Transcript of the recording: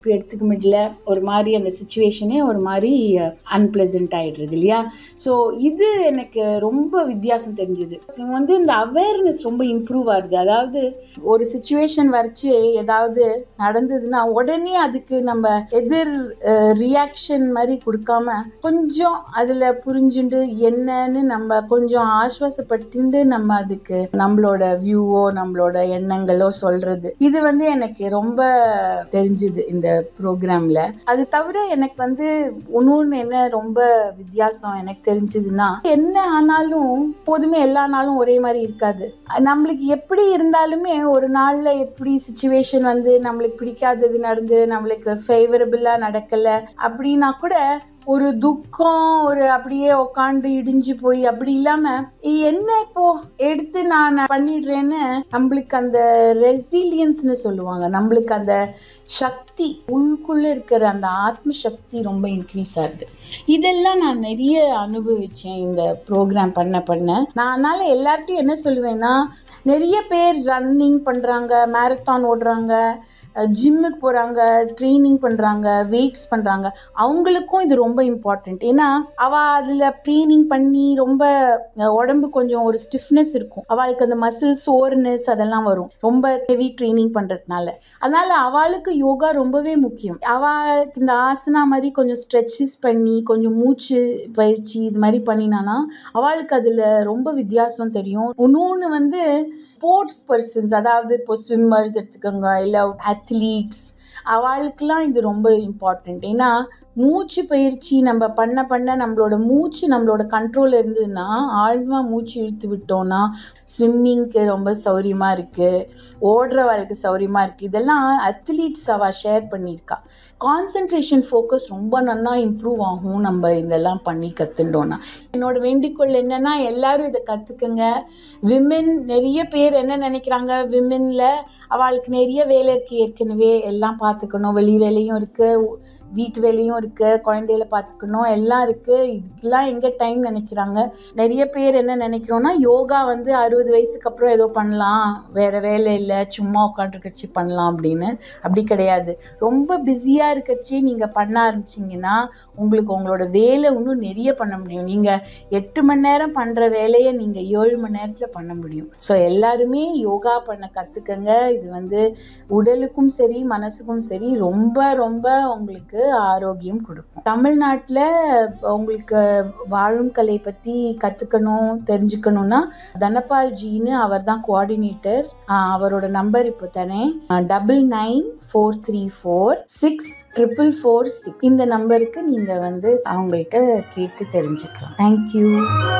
எடுத்துக்க முடியல ஒரு மாதிரி அந்த சுச்சுவேஷனே ஒரு மாதிரி அன்பிளசன்ட் ஆயிடுறது இல்லையா ஸோ இது எனக்கு ரொம்ப வித்தியாசம் தெரிஞ்சுது இங்க வந்து இந்த அவேர்னஸ் ரொம்ப இம்ப்ரூவ் ஆகுது அதாவது ஒரு சுச்சுவேஷன் வரைச்சு ஏதாவது நடந்ததுன்னா உடனே அதுக்கு நம்ம எதிர் ரியாக்ஷன் மாதிரி கொடுக்காம கொஞ்சம் அதில் புரிஞ்சுண்டு என்னன்னு நம்ம கொஞ்சம் ஆஸ்வாசப்படுத்திண்டு நம்ம அதுக்கு நம்மளோட வியூவோ நம்மளோட எண்ணங்களோ சொல்றது இது வந்து எனக்கு ரொம்ப தெரிஞ்சுது இந்த ப்ரோக்ராம்ல அது தவிர எனக்கு வந்து இன்னொன்று என்ன ரொம்ப வித்தியாசம் எனக்கு தெரிஞ்சதுன்னா என்ன ஆனாலும் போதுமே எல்லா நாளும் ஒரே மாதிரி இருக்காது நம்மளுக்கு எப்படி இருந்தாலுமே ஒரு நாள்ல எப்படி சுச்சுவேஷன் வந்து நம்மளுக்கு பிடிக்காதது நடந்து நம்மளுக்கு ஃபேவரபிளா நடக்கல அப்படின்னா கூட ஒரு துக்கம் ஒரு அப்படியே உக்காந்து இடிஞ்சு போய் அப்படி இல்லாம என்ன இப்போ எடுத்து நான் பண்ணிடுறேன்னு நம்மளுக்கு அந்த ரெசிலியன்ஸ்னு சொல்லுவாங்க நம்மளுக்கு அந்த சக்தி உள்குள்ள இருக்கிற அந்த ஆத்ம சக்தி ரொம்ப இன்க்ரீஸ் ஆகுது இதெல்லாம் நான் நிறைய அனுபவிச்சேன் இந்த ப்ரோக்ராம் பண்ண பண்ண நான் அதனால எல்லார்ட்டையும் என்ன சொல்லுவேன்னா நிறைய பேர் ரன்னிங் பண்றாங்க மேரத்தான் ஓடுறாங்க ஜிம்முக்கு போகிறாங்க ட்ரைனிங் பண்ணுறாங்க வெயிட்ஸ் பண்ணுறாங்க அவங்களுக்கும் இது ரொம்ப இம்பார்ட்டண்ட் ஏன்னா அவள் அதில் ட்ரைனிங் பண்ணி ரொம்ப உடம்பு கொஞ்சம் ஒரு ஸ்டிஃப்னஸ் இருக்கும் அவளுக்கு அந்த மசில் சோர்னஸ் அதெல்லாம் வரும் ரொம்ப ஹெவி ட்ரைனிங் பண்ணுறதுனால அதனால் அவளுக்கு யோகா ரொம்பவே முக்கியம் அவளுக்கு இந்த ஆசனா மாதிரி கொஞ்சம் ஸ்ட்ரெச்சஸ் பண்ணி கொஞ்சம் மூச்சு பயிற்சி இது மாதிரி பண்ணினானா அவளுக்கு அதில் ரொம்ப வித்தியாசம் தெரியும் இன்னொன்று வந்து ஸ்போர்ட்ஸ் பர்சன்ஸ் அதாவது இப்போ ஸ்விம்மர்ஸ் எடுத்துக்கோங்க இல்லை அத்லீட்ஸ் அவளுக்கெல்லாம் இது ரொம்ப இம்பார்ட்டண்ட் ஏன்னா மூச்சு பயிற்சி நம்ம பண்ண பண்ண நம்மளோட மூச்சு நம்மளோட கண்ட்ரோல் இருந்ததுன்னா ஆழ்வாக மூச்சு இழுத்து விட்டோம்னா ஸ்விம்மிங்க்கு ரொம்ப சௌரியமாக இருக்குது ஓடுற வாழ்க்கை சௌரியமாக இருக்குது இதெல்லாம் அத்லீட்ஸ் அவள் ஷேர் பண்ணியிருக்கா கான்சன்ட்ரேஷன் ஃபோக்கஸ் ரொம்ப நல்லா இம்ப்ரூவ் ஆகும் நம்ம இதெல்லாம் பண்ணி கற்றுட்டோன்னா என்னோட வேண்டிக்கொள் என்னென்னா எல்லாரும் இதை கற்றுக்குங்க விமென் நிறைய பேர் என்ன நினைக்கிறாங்க விமெனில் அவளுக்கு நிறைய வேலை இருக்குது ஏற்கனவே எல்லாம் பார்த்துக்கணும் வெளி வேலையும் இருக்குது வீட்டு வேலையும் இருக்குது குழந்தைகளை பார்த்துக்கணும் எல்லாம் இருக்குது இதுக்கெல்லாம் எங்கே டைம் நினைக்கிறாங்க நிறைய பேர் என்ன நினைக்கிறோன்னா யோகா வந்து அறுபது வயசுக்கு அப்புறம் ஏதோ பண்ணலாம் வேறு வேலை இல்லை சும்மா உட்காந்துருக்கச்சு பண்ணலாம் அப்படின்னு அப்படி கிடையாது ரொம்ப பிஸியாக இருக்கச்சு நீங்கள் பண்ண ஆரம்பிச்சிங்கன்னா உங்களுக்கு உங்களோட வேலை இன்னும் நிறைய பண்ண முடியும் நீங்கள் எட்டு மணி நேரம் பண்ணுற வேலையை நீங்கள் ஏழு மணி நேரத்தில் பண்ண முடியும் ஸோ எல்லாருமே யோகா பண்ண கற்றுக்கங்க இது வந்து உடலுக்கும் சரி மனசுக்கும் சரி ரொம்ப ரொம்ப உங்களுக்கு ஆரோக்கியம் கொடுக்கும் தமிழ்நாட்டில் உங்களுக்கு வாழும் கலை பற்றி கற்றுக்கணும் தெரிஞ்சுக்கணுன்னா தனபால் ஜின்னு அவர் தான் கோஆர்டினேட்டர் அவரோட நம்பர் இப்போ தானே double nine four three four six triple four six இந்த நம்பருக்கு நீங்கள் வந்து அவங்கள்ட்ட கேட்டு தெரிஞ்சுக்கலாம் தேங்க்யூ